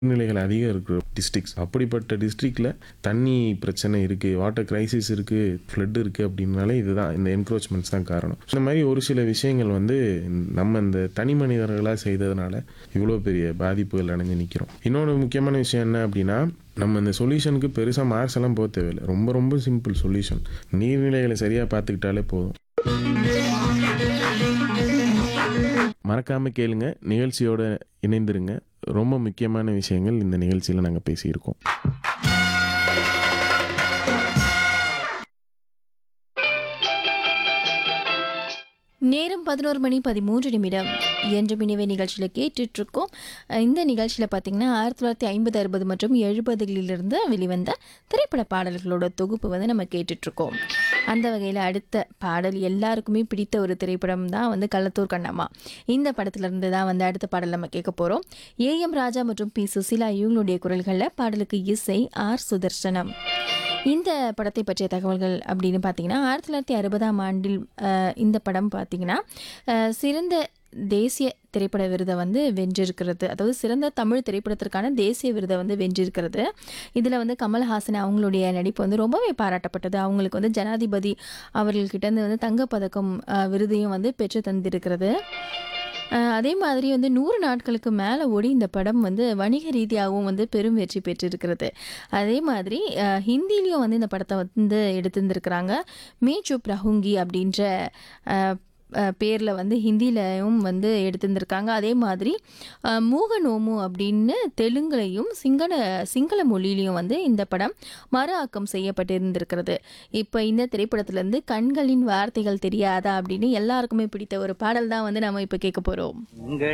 நிலைகள் அதிகம் இருக்கிற டிஸ்ட்ரிக்ஸ் அப்படிப்பட்ட டிஸ்ட்ரிக்டில் தண்ணி பிரச்சனை இருக்குது வாட்டர் கிரைசிஸ் இருக்குது ஃப்ளட் இருக்குது அப்படின்னாலே இதுதான் இந்த என்க்ரோச்மெண்ட்ஸ் தான் காரணம் இந்த மாதிரி ஒரு சில விஷயங்கள் வந்து நம்ம இந்த தனி மனிதர்களாக செய்ததுனால இவ்வளோ பெரிய பாதிப்புகள் அடைஞ்சு நிற்கிறோம் இன்னொன்று முக்கியமான விஷயம் என்ன அப்படின்னா நம்ம இந்த சொல்யூஷனுக்கு பெருசாக மார்க்ஸ் எல்லாம் போக தேவையில்லை ரொம்ப ரொம்ப சிம்பிள் சொல்யூஷன் நீர்நிலைகளை சரியாக பார்த்துக்கிட்டாலே போதும் மறக்காமல் கேளுங்க நிகழ்ச்சியோட இணைந்திருங்க ரொம்ப முக்கியமான விஷயங்கள் இந்த நிகழ்ச்சியில் நாங்கள் பேசியிருக்கோம் நேரம் பதினோரு மணி பதிமூன்று நிமிடம் என்ற மினிவை நிகழ்ச்சியில் கேட்டுட்டு இருக்கோம் இந்த நிகழ்ச்சியில் பார்த்தீங்கன்னா ஆயிரத்தி தொள்ளாயிரத்தி ஐம்பது அறுபது மற்றும் எழுபதுகளிலிருந்து வெளிவந்த திரைப்பட பாடல்களோட தொகுப்பு வந்து நம்ம கேட்டுட்ருக்கோம் அந்த வகையில் அடுத்த பாடல் எல்லாருக்குமே பிடித்த ஒரு திரைப்படம் தான் வந்து கள்ளத்தூர் கண்ணம்மா இந்த படத்துலேருந்து தான் வந்து அடுத்த பாடல் நம்ம கேட்க போகிறோம் ஏஎம் ராஜா மற்றும் பி சுசிலா இவங்களுடைய குரல்களில் பாடலுக்கு இசை ஆர் சுதர்சனம் இந்த படத்தை பற்றிய தகவல்கள் அப்படின்னு பார்த்தீங்கன்னா ஆயிரத்தி தொள்ளாயிரத்தி அறுபதாம் ஆண்டில் அஹ், இந்த படம் பார்த்தீங்கன்னா அஹ், சிறந்த தேசிய திரைப்பட விருதை வந்து வென்றிருக்கிறது அதாவது சிறந்த தமிழ் திரைப்படத்திற்கான தேசிய விருதை வந்து வென்றிருக்கிறது இதில் வந்து கமல்ஹாசன் அவங்களுடைய நடிப்பு வந்து ரொம்பவே பாராட்டப்பட்டது அவங்களுக்கு வந்து ஜனாதிபதி அவர்கள்கிட்ட இருந்து வந்து தங்கப்பதக்கம் அஹ், விருதையும் வந்து பெற்று தந்திருக்கிறது அஹ் அதே மாதிரி வந்து நூறு நாட்களுக்கு மேலே ஓடி இந்த படம் வந்து வணிக ரீதியாகவும் வந்து பெரும் வெற்றி பெற்றிருக்கிறது அதே மாதிரி அஹ், ஹிந்திலையும் வந்து இந்த படத்தை வந்து எடுத்திருந்திருக்கிறாங்க மே சுப் ரஹுங்கி அப்படின்ற அஹ், அஹ், பேரில் வந்து ஹிந்திலையும் வந்து எடுத்திருந்திருக்காங்க அதே மாதிரி அஹ், மூக நோமு அப்படின்னு தெலுங்குலையும் சிங்கள சிங்கள மொழியிலையும் வந்து இந்த படம் மறு ஆக்கம் செய்யப்பட்டிருந்திருக்கிறது இப்போ இந்த திரைப்படத்திலேருந்து கண்களின் வார்த்தைகள் தெரியாதா அப்படின்னு எல்லாருக்குமே பிடித்த ஒரு பாடல் தான் வந்து நம்ம இப்போ கேட்க போகிறோம்